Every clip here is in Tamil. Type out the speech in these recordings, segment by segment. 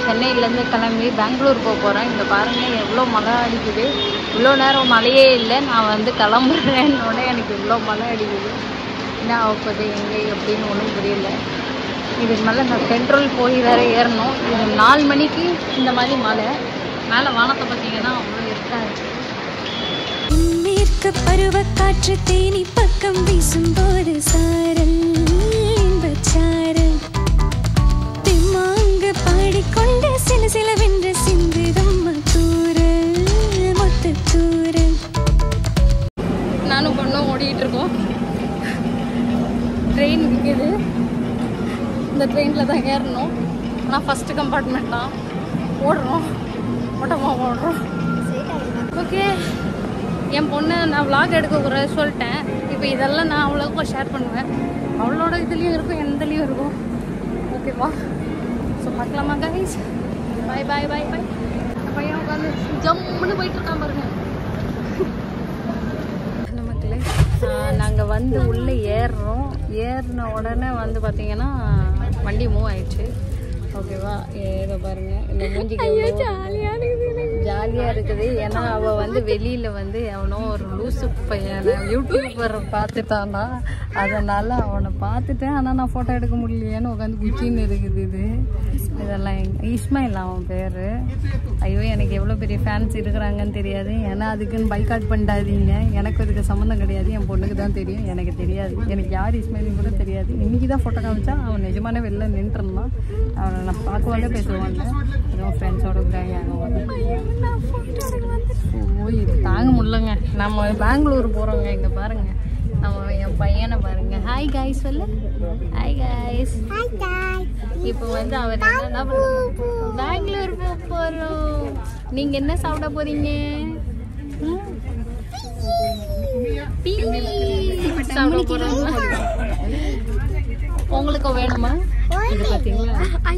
சென்னையிலேருந்து கிளம்பி பெங்களூர் போக போகிறேன் இங்கே பாருங்கள் எவ்வளோ மழை அடிக்குது இவ்வளோ நேரம் மழையே இல்லை நான் வந்து கிளம்புறேன்னொடனே எனக்கு இவ்வளோ மழை அடிக்குது என்ன ஆகப்போகுது எங்கே எப்படின்னு ஒன்றும் புரியல இதுக்கு மேலே நான் பெட்ரோல் போய் வேற ஏறணும் இது நாலு மணிக்கு இந்த மாதிரி மழை மேலே வானத்தை பார்த்தீங்கன்னா அவ்வளோ இருக்காது மேற்கு பருவக்காற்று தேனி பக்கம் வீசும்போது சாரல் இன்பச்சாரல் திம்மாங்கு பாடிக்கொண்டு சில சிலவென்று சிந்துதம் தூரல் மொத்த தூரல் நானும் பொண்ணும் ஓடிட்டு இருக்கோம் ட்ரெயின் இருக்குது இந்த ட்ரெயினில் தான் ஏறணும் ஆனால் ஃபஸ்ட்டு கம்பார்ட்மெண்ட் தான் ஓடுறோம் ஓட்டமாக ஓடுறோம் ஓகே என் பொண்ணு நான் vlog எடுக்க கூடாது சொல்லிட்டேன் இப்போ இதெல்லாம் நான் அவ்வளோக்கும் ஷேர் பண்ணுவேன் அவளோட இதுலேயும் இருக்கும் எந்தலேயும் இருக்கும் ஓகேவா ஸோ பார்க்கலாமா கைஸ் பாய் பாய் பாய் பாய் பையன் உட்காந்து ஜம்முன்னு போயிட்டு இருக்கான் பாருங்க ஹலோ மக்களே நாங்கள் வந்து உள்ளே ஏறுறோம் ஏறின உடனே வந்து பார்த்தீங்கன்னா வண்டி மூவ் ஆயிடுச்சு ஓகேவா ஏதோ பாருங்க இந்த மூஞ்சிக்கு ஜாலியாக இருக்குது ஏன்னா அவள் வந்து வெளியில் வந்து அவனோ ஒரு லூசு பையனை யூடியூபர் பார்த்துட்டான்னா அதனால் அவனை பார்த்துட்டேன் ஆனால் நான் ஃபோட்டோ எடுக்க முடியலையேன்னு உட்காந்து குச்சின்னு இருக்குது இது இதெல்லாம் எங்க இஸ்மாயில் அவன் பேர் ஐயோ எனக்கு எவ்வளோ பெரிய ஃபேன்ஸ் இருக்கிறாங்கன்னு தெரியாது ஏன்னா அதுக்குன்னு பைக்காட் பண்ணாதீங்க எனக்கு அதுக்கு சம்மந்தம் கிடையாது என் பொண்ணுக்கு தான் தெரியும் எனக்கு தெரியாது எனக்கு யார் இஸ்மாயிலும் கூட தெரியாது இன்னைக்கு தான் ஃபோட்டோ காமிச்சா அவன் நிஜமான வெளில நின்றுருந்தான் அவனை நான் பார்க்கவாங்க பேசுவாங்க அதுவும் ஃப்ரெண்ட்ஸோட ஓ இது தாங்க முடியலங்க நம்ம பெங்களூர் போகிறோங்க இங்கே பாருங்க நம்ம என் பையனை பாருங்க ஹாய் காய்ஸ் சொல்லு ஹாய் காய்ஸ் இப்போ வந்து அவர் என்ன பெங்களூர் போக போகிறோம் நீங்கள் என்ன சாப்பிட போறீங்க ம்? டீ சாப்பிட போகிறோம் உங்களுக்கு வேணுமா இது பார்த்தீங்களா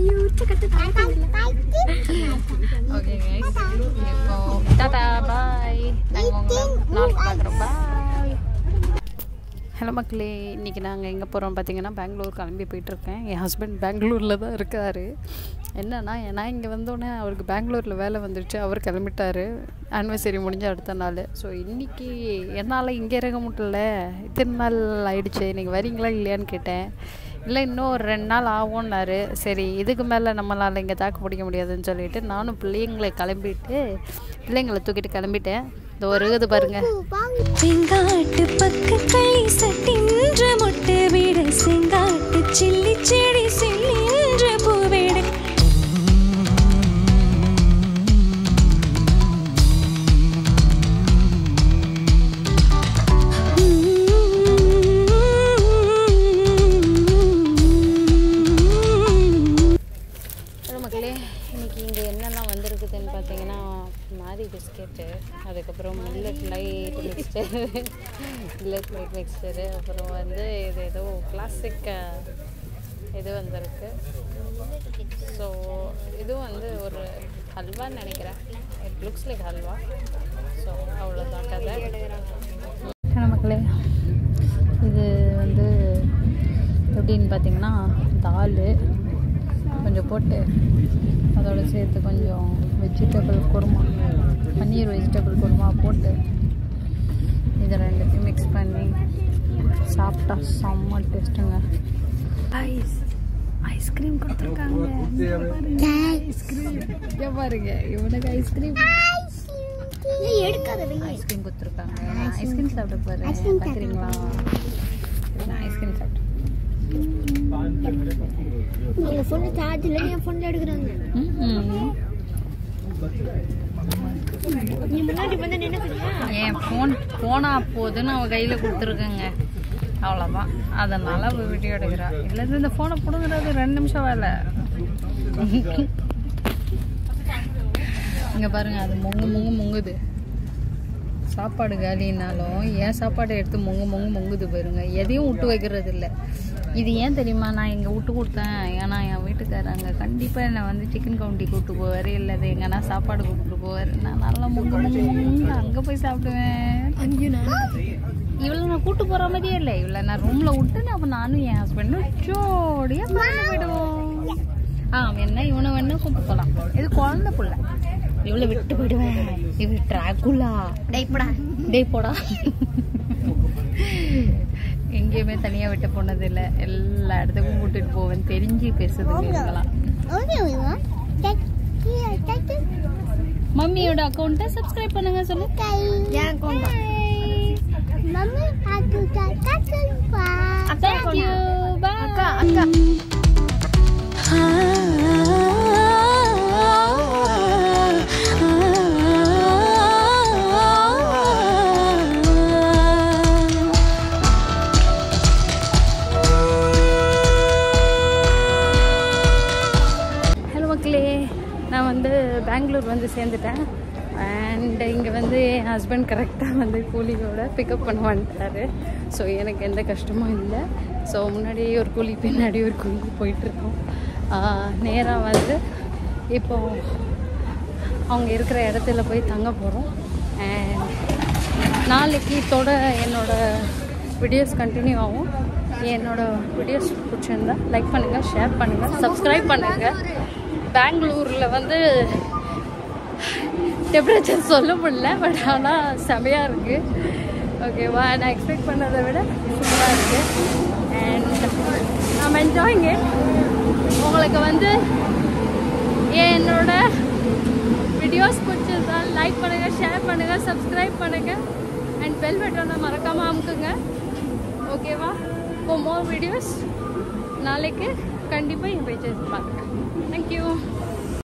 ஓகே கைஸ் இப்போ டாடா பாய் நாங்கள் உங்களை நாளைக்கு பார்க்குறோம் பாய் ஹலோ மக்களே இன்றைக்கி நாங்கள் எங்கே போகிறோம் பார்த்தீங்கன்னா பெங்களூர் கிளம்பி போயிட்டுருக்கேன் என் ஹஸ்பண்ட் பெங்களூரில் தான் இருக்கார் என்னன்னா நான் இங்கே வந்தோடனே அவருக்கு பெங்களூரில் வேலை வந்துடுச்சு அவர் கிளம்பிட்டார் ஆனிவர்சரி முடிஞ்ச அடுத்த நாள் ஸோ இன்றைக்கி என்னால் இங்கே இருக்க முடியல இத்தனை நாள் ஆயிடுச்சு நீங்கள் வரீங்களா இல்லையான்னு கேட்டேன் இல்லை இன்னும் ஒரு ரெண்டு நாள் ஆகும்னாரு சரி இதுக்கு மேலே நம்மளால் இங்கே தாக்கு பிடிக்க முடியாதுன்னு சொல்லிட்டு நானும் பிள்ளைங்களை கிளம்பிட்டு பிள்ளைங்களை தூக்கிட்டு கிளம்பிட்டேன் இந்த ஒரு இது பாருங்கள் செங்காட்டு பக்கக்களி சட்டின்ற மொட்டு வீடு செங்காட்டு சில்லி செடி செல்லின்ற பூவேடு ஹலோ மக்களே இன்னைக்கு இங்கே என்னெல்லாம் வந்திருக்குதுன்னு பார்த்தீங்கன்னா மாரி பிஸ்கெட்டு அதுக்கப்புறம் millet light mixture millet light mixture அப்புறம் வந்து இது ஏதோ கிளாசிக் இது வந்திருக்கு ஸோ இது வந்து ஒரு ஹல்வான்னு நினைக்கிறேன் it looks like halwa so அவ்வளோதான் கதை ஹலோ மக்களே இது வந்து எப்படின்னு பார்த்தீங்கன்னா தால் கொஞ்சம் போட்டு அதோட சேர்த்து கொஞ்சம் வெஜிடபிள் குருமா பன்னீர் வெஜிடபிள் குருமா போட்டு இதை ரெண்டுத்தையும் மிக்ஸ் பண்ணி சாப்பிட்டா செம்ம டேஸ்ட்டுங்க ஐஸ் ஐஸ்கிரீம் கொடுத்துருக்காங்க ஐஸ்கிரீம் இங்கே பாருங்க இவனுக்கு ஐஸ்கிரீம் ஐஸ்கிரீம் கொடுத்துருக்காங்க ஐஸ்கிரீம் சாப்பிட போகிறேன் பார்க்குறீங்களா நான் ஐஸ்கிரீம் சாப்பிட்டேன் எங்க பொண்ணு சார்ஜ் இல்லை என் பொண்ணு எடுக்கிறாங்க ம்ம். நீ முன்னாடி வந்து என்ன தெரியுமா என் ஃபோன் போனா போதுன்னு அவன் கையில் கொடுத்துருக்கேங்க அவ்வளோதான் அதனால அவள் வீடியோ எடுக்கிறா இல்லைன்னா இந்த ஃபோனை பிடுங்குறது ரெண்டு நிமிஷம் வேலை இங்கே பாருங்க அது முங்கு முங்கு முங்குது சாப்பாடு காலினாலும் ஏன் சாப்பாடு எடுத்து முங்கு முங்கு முங்குது பாருங்க எதையும் விட்டு வைக்கிறது இல்லை இது ஏன் தெரியுமா நான் இங்கே விட்டு கொடுத்தேன் ஏன்னா என் வீட்டுக்காரங்க கண்டிப்பாக என்னை வந்து சிக்கன் கவுண்டி கூப்பிட்டு போவார் இல்லை அது எங்கன்னா சாப்பாடு கூப்பிட்டு போவார் நான் நல்லா முங்கு முங்கு முங்கு அங்கே போய் சாப்பிடுவேன் இவ்வளோ நான் கூட்டு போகிற மாதிரியே இல்லை இவ்வளோ நான் ரூமில் விட்டு நான் அப்போ நானும் என் ஹஸ்பண்டும் ஜோடியாக பறந்து போயிடுவோம் ஆ வேணா இவனை வேணா கூப்பிட்டு போலாம் இது குழந்தை புள்ள இவ்வளவு விட்டு போயிடுவேன் இது ட்ராகுலா டேய் போடா டேய் போடா எங்கேயுமே தனியா விட்டு போனது இல்ல எல்லா இடத்துக்கும் கூட்டிட்டு போவேன் தெரிஞ்சு பேசுதுங்க இவங்கெல்லாம் மம்மியோட அக்கௌண்ட்டை சப்ஸ்கிரைப் பண்ணுங்க சொல்லு என் அக்கௌண்ட் மம்மி அது காக்கல்பா Thank you. Bye. அக்கா அக்கா ஹலோ மக்களே நான் வந்து பெங்களூர் வந்து சேர்ந்துட்டேன் அண்ட் இங்கே வந்து என் ஹஸ்பண்ட் கரெக்டாக வந்து கூலியோட பிக்கப் பண்ண வந்துட்டாரு ஸோ எனக்கு எந்த கஷ்டமும் இல்லை ஸோ முன்னாடி ஒரு கூலி பின்னாடி ஒரு கூலி போயிட்டுருக்கோம் நேராக வந்து இப்போ அவங்க இருக்கிற இடத்துல போய் தங்க போகிறோம் அண்ட் நாளைக்கு இதோட என்னோட வீடியோஸ் கண்டினியூ ஆகும் என்னோட வீடியோஸ் பிடிச்சிருந்தா லைக் பண்ணுங்கள் ஷேர் பண்ணுங்கள் சப்ஸ்கிரைப் பண்ணுங்கள் பெங்களூரில் வந்து டெம்பரேச்சர் சொல்ல முடியல பட் ஆனால் செமையாக இருக்குது ஓகேவா நான் எக்ஸ்பெக்ட் பண்ணதை விட சூப்பராக இருக்குது அண்ட் ஐம் என்ஜாயிங் உங்களுக்கு வந்து என்னோட வீடியோஸ் பிடிச்சிருந்தா லைக் பண்ணுங்கள் ஷேர் பண்ணுங்கள் சப்ஸ்கிரைப் பண்ணுங்கள் அண்ட் பெல் பட்டனை மறக்காமல் அமுக்குங்க ஓகேவா இப்போ மோர் வீடியோஸ் நாளைக்கு கண்டிப்பாக என் பேஜஸ் பாருங்கள் தேங்க்யூ